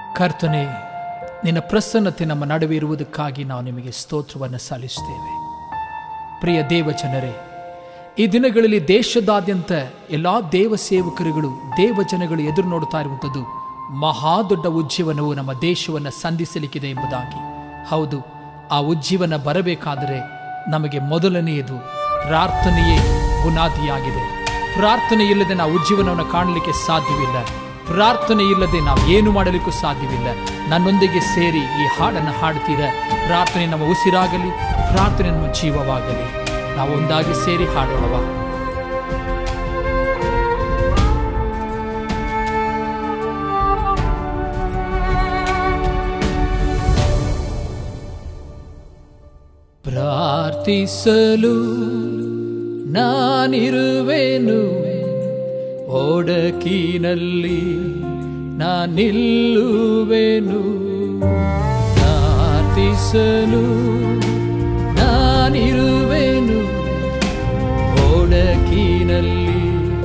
ಕರ್ತನೆ ನಿನ್ನ ಪ್ರಸನ್ನತೆ ನಮ್ಮ ನಡುವೆ ಇರುವುದಕ್ಕಾಗಿ ನಾವು ನಿಮಗೆ ಸ್ತೋತ್ರವನ್ನು ಸಲ್ಲಿಸ್ತೇವೆ ಪ್ರಿಯ ದೇವಜನರೇ ಈ ದಿನಗಳಲ್ಲಿ ದೇಶದಾದ್ಯಂತ ಎಲ್ಲ ದೇವ ಸೇವಕರುಗಳು ದೇವಜನಗಳು ಎದುರು ನೋಡ್ತಾ ಇರುವಂಥದ್ದು ಮಹಾ ದೊಡ್ಡ ಉಜ್ಜೀವನವು ನಮ್ಮ ದೇಶವನ್ನು ಸಂಧಿಸಲಿಕ್ಕಿದೆ ಎಂಬುದಾಗಿ ಹೌದು ಆ ಉಜ್ಜೀವನ ಬರಬೇಕಾದರೆ ನಮಗೆ ಮೊದಲನೆಯದು ಪ್ರಾರ್ಥನೆಯೇ ಬುನಾದಿಯಾಗಿದೆ ಪ್ರಾರ್ಥನೆ ಇಲ್ಲದೆ ನಾವು ಉಜ್ಜೀವನವನ್ನು ಕಾಣಲಿಕ್ಕೆ ಸಾಧ್ಯವಿಲ್ಲ ಪ್ರಾರ್ಥನೆ ಇಲ್ಲದೆ ನಾವು ಏನು ಮಾಡಲಿಕ್ಕೂ ಸಾಧ್ಯವಿಲ್ಲ ನನ್ನೊಂದಿಗೆ ಸೇರಿ ಈ ಹಾಡನ್ನು ಹಾಡ್ತೀರ ಪ್ರಾರ್ಥನೆ ನಮ್ಮ ಉಸಿರಾಗಲಿ ಪ್ರಾರ್ಥನೆ ನಮ್ಮ ಜೀವವಾಗಲಿ ನಾವು ಒಂದಾಗಿ ಸೇರಿ ಹಾಡೋಣವಾ ಪ್ರಾರ್ಥಿಸಲು ನಾನಿರುವೆನು ಓಡಕಿನಲ್ಲಿ ನಾನಿಲ್ಲುವೆನು ಪ್ರಾರ್ಥಿಸಲು ನಾನಿರುವೆನು ಓಡಕಿನಲ್ಲಿ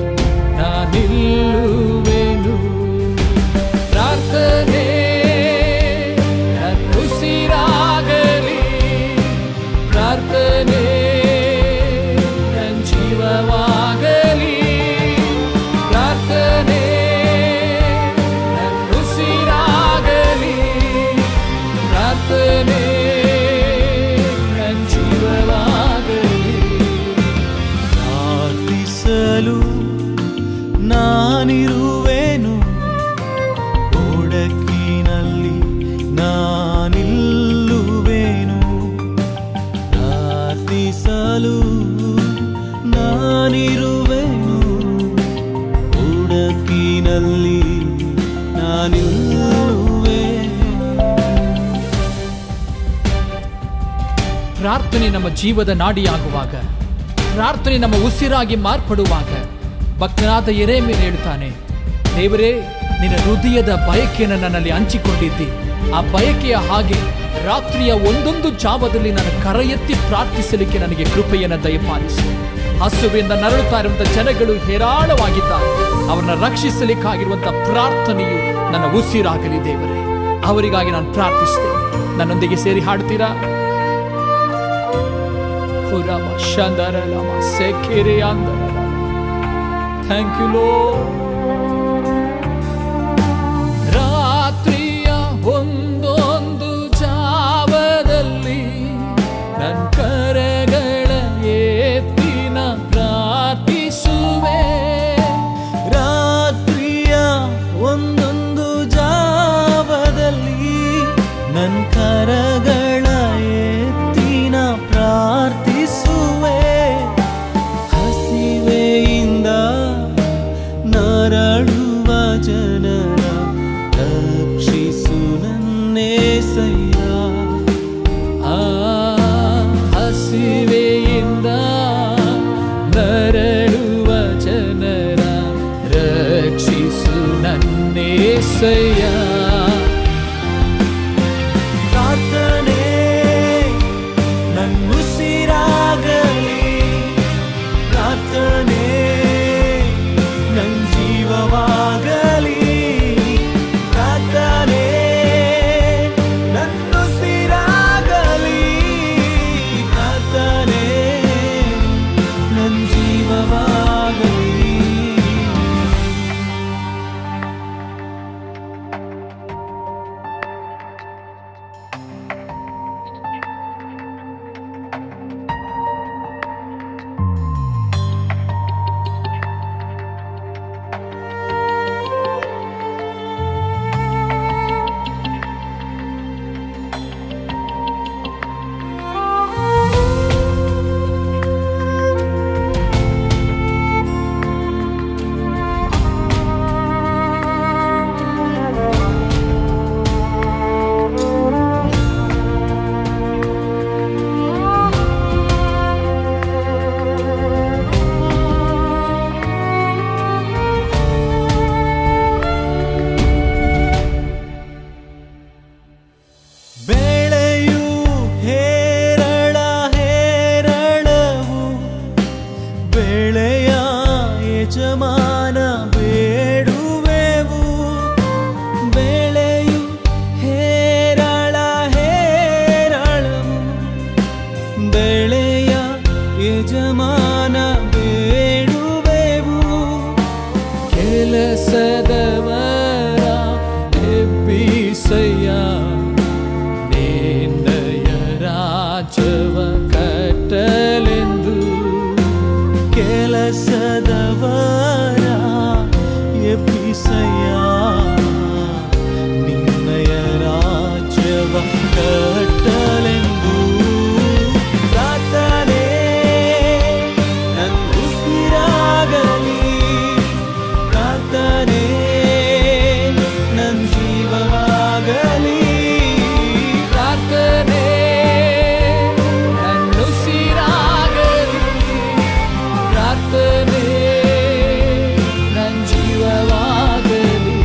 ನಾನಿಲ್ಲುವೆನು ಪ್ರಾರ್ಥನೆ ನನ್ನುಸಿರಾಗಲಿ ಪ್ರಾರ್ಥನೆ ನನ್ ಜೀವವಾಗಲಿ ಪ್ರಾರ್ಥನೆ ನನ್ನುಸಿರಾಗಲಿ ಪ್ರಾರ್ಥನೆ ನನ್ ಜೀವವಾಗಲಿ ಪ್ರಾರ್ಥಿಸಲು ನಾನಿರುವೆನು ಓಡಕ್ಕಿನಲ್ಲಿ ನಾನಿಲ್ಲುವೆನು ಪ್ರಾರ್ಥಿಸಲು ನಾನಿರುವೆನು ಓಡಕ್ಕಿನಲ್ಲಿ ನಾನಿಲ್ಲುವೆನು ಪ್ರಾರ್ಥನೆ ನಮ್ಮ ಜೀವದ ನಾಡಿಯಾಗುವಾಗ ಪ್ರಾರ್ಥನೆ ನಮ್ಮ ಉಸಿರಾಗಿ ಮಾರ್ಪಡುವಾಗ ಭಕ್ತನಾದ ಎರೆಮೇಲೆ ಹೇಳ್ತಾನೆ ದೇವರೇ ನಿನ್ನ ಹೃದಯದ ಬಯಕೆಯನ್ನು ನನ್ನಲ್ಲಿ ಹಂಚಿಕೊಂಡಿದ್ದಿ ಆ ಬಯಕೆಯ ಹಾಗೆ ರಾತ್ರಿಯ ಒಂದೊಂದು ಜಾವದಲ್ಲಿ ನಾನು ಕರ ಎತ್ತಿ ಪ್ರಾರ್ಥಿಸಲಿಕ್ಕೆ ನನಗೆ ಕೃಪೆಯನ್ನು ದಯಪಾಲಿಸು ಹಸುವಿಂದ ನರಳುತ್ತಾ ಇರುವಂತಹ ಜನಗಳು ಹೇರಾಳವಾಗಿದ್ದಾರೆ ಅವರನ್ನ ರಕ್ಷಿಸಲಿಕ್ಕಾಗಿರುವಂತಹ ಪ್ರಾರ್ಥನೆಯು ನನ್ನ ಉಸಿರಾಗಲಿ ದೇವರೇ ಅವರಿಗಾಗಿ ನಾನು ಪ್ರಾರ್ಥಿಸ್ತೇನೆ ನನ್ನೊಂದಿಗೆ ಸೇರಿ ಹಾಡ್ತೀರಾ Hurama Shandara Lama Sekiri Andara Lama. Thank you, Lord. ರಾತ್ರಿಯ ಒಂದೊಂದು ಜಾವದಲ್ಲಿ ನನ್ ಕರಗಳ ಎತ್ತಿನ ಪ್ರಾರ್ಥಿಸುವೆ ರಾತ್ರಿಯ ಒಂದೊಂದು ಜಾವದಲ್ಲಿ ನನ್ ಕರಗಳ ಎತ್ತಿನ ಪ್ರಾರ್ಥಿಸುವೆ ಹಸಿವೆಯಿಂದ ನರಳುತ್ತಿರುವ ಯಜಮಾನ ಬೇಡುವೆವು ಕೆಲಸದವರ ಎಬ್ಬಿಸಯ್ಯ ನಿನ್ನಯ ರಾಜವ ಕಟ್ಟಲೆಂದು ಕೆಲಸದವರ ಎಬ್ಬಿಸಯ್ಯ ನಿನ್ನಯ ರಾಜ್ಯವ ಕಟ್ಟಲೆಂದು ಪ್ರಾರ್ಥನೆ ನನ್ನ ಉಸಿರಾಗಲಿ ಪ್ರಾರ್ಥನೆ ನನ್ನ ಜೀವವಾಗಲಿ ಪ್ರಾರ್ಥನೆ ನನ್ನುಸಿರಾಗಲಿ ಪ್ರಾರ್ಥನೆ ನನ್ನ ಜೀವವಾಗಲಿ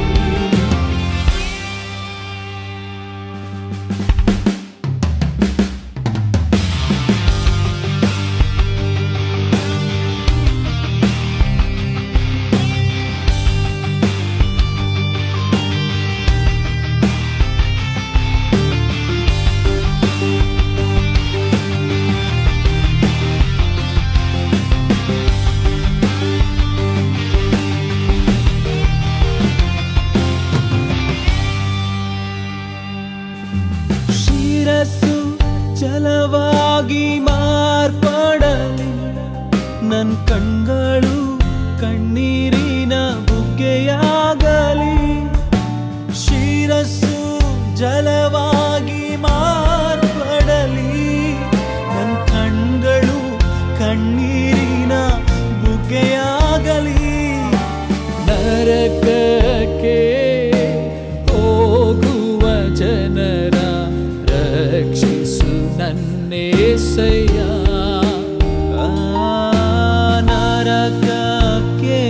ಶಿರಸ್ಸು ಚಲವಾಗಿ ಮಾರ್ಪಡಲಿ ನನ್ನ ಕಣ್ಗಳು ಕಣ್ಣೀರಿನ ಬುಗ್ಗೆಯಾಗಲಿ ಶಿರಸ್ಸು ಜಲವಾಗಿ ಮಾರ್ಪಡಲಿ ನನ್ನ ಕಣ್ಗಳು ಕಣ್ಣೀರಿನ ಬುಗ್ಗೆಯಾಗಲಿ ನರಕಕ್ಕೆ ಹೋಗುವ ಜನರ ರಕ್ಷಿಸು ನನ್ನೇಸಯ್ಯ ಆ ನರಕಕ್ಕೆ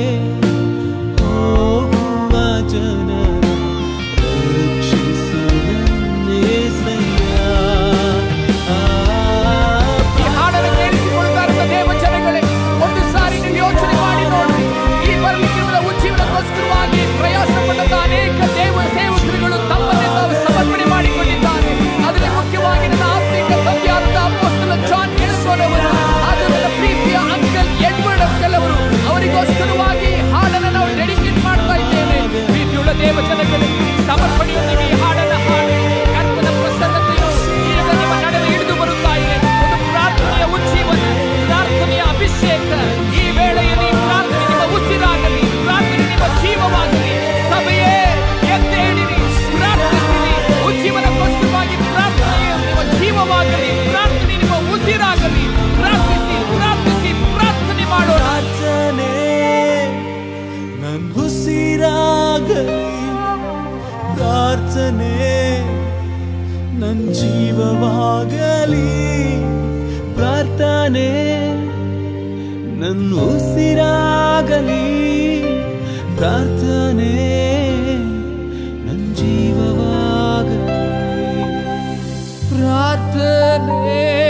ಹೋಗುವ ಜನರ ರಕ್ಷಿಸು ನನ್ನೇಸಯ್ಯ. ಆ ಈ ಹಾಡನ್ನು ಕೇಳಿಸಿಕೊಳ್ತಾ ಇರುವ ದೇವ ಜನಗಳೇ ಒಂದು ಸಾರಿ ನೀವು ಯೋಚನೆ ಮಾಡಿ ನೋಡಿ ಈ ಬರಲಿಕ್ಕಿರುವ ಉಜ್ಜೀವನಕ್ಕೋಸ್ಕರವಾಗಿ ಪ್ರಯಾಸ ಪಟ್ಟಂತ ಅನೇಕ ದೇವ ಸೇವಕರುಗಳು ತಮ್ಮನ್ನೇ ತಾವು ಸಮರ್ಪಣೆ ಮಾಡಿಕೊಂಡಿದ್ದಾರೆ ಅದರಲ್ಲಿ ಮುಖ್ಯವಾಗಿ ನನ್ನ ಆತ್ಮಿಕ ತಂದೆಯಾದ ಅಪೋಸ್ತಲ ಜಾನ್ ಗೆಳಸೋನ್ ಅವರು ಹಾಗೂ ನನ್ನ ಪ್ರೀತಿಯ ಅಂಕಲ್ ಎಡ್ವರ್ಡ್ ಅಂಕಲ್ ಅವರು ಅವರಿಗೋಸ್ಕರವಾಗಿ ಈ ಹಾಡನ್ನು ನಾವು ಡೆಡಿಕೇಟ್ ಮಾಡ್ತಾ ಇದ್ದೇವೆ ಪ್ರೀತಿಯುಳ್ಳ ದೇವ ಜನಗಳೇ ಸಮರ್ಪಣೆಯೊಂದಿಗೆ ಈ ಹಾಡನ್ನು ಹಾಡಿ ಕರ್ತನ ಪ್ರಸನ್ನತೆಯು ಈಗ ನಿಮ್ಮ ನಡುವೆ ಹಿಡಿದು ಬರುತ್ತಾ ಇದೆ ಒಂದು ಪ್ರಾರ್ಥನೆಯ ಉಜ್ಜೀವನ ಪ್ರಾರ್ಥನೆಯ ಅಭಿಷೇಕ ಈ ವೇಳೆಯಲ್ಲಿ ಈ ಪ್ರಾರ್ಥನೆ ನಿಮ್ಮ ಉಸಿರಾಗಲಿ ಪ್ರಾರ್ಥನೆ ನಿಮ್ಮ ಜೀವವಾಗಲಿ ಸಭೆಯೇ ಎದ್ದೇಳಿರಿ ಪ್ರಾರ್ಥಿಸಿರಿ ಉಜ್ಜೀವನಕ್ಕೋಸ್ಕರವಾಗಿ ಪ್ರಾರ್ಥನೆಯು ನಿಮ್ಮ ಜೀವವಾಗಲಿ ಪ್ರಾರ್ಥನೆ ನಿಮ್ಮ ಉಸಿರಾಗಲಿ ಪ್ರಾರ್ಥಿಸಿ ಪ್ರಾರ್ಥಿಸಿ ಪ್ರಾರ್ಥನೆ ಮಾಡೋಣ ಪ್ರಾರ್ಥನೆ ನನ್ ಉಸಿರಾಗಲಿ ಪ್ರಾರ್ಥನೆ ನನ್ ಜೀವವಾಗಲಿ ಪ್ರಾರ್ಥನೆ ನನ್ ಉಸಿರಾಗಲಿ ಪ್ರಾರ್ಥನೆ ನನ್ ಜೀವವಾಗಲಿ ಪ್ರಾರ್ಥನೆ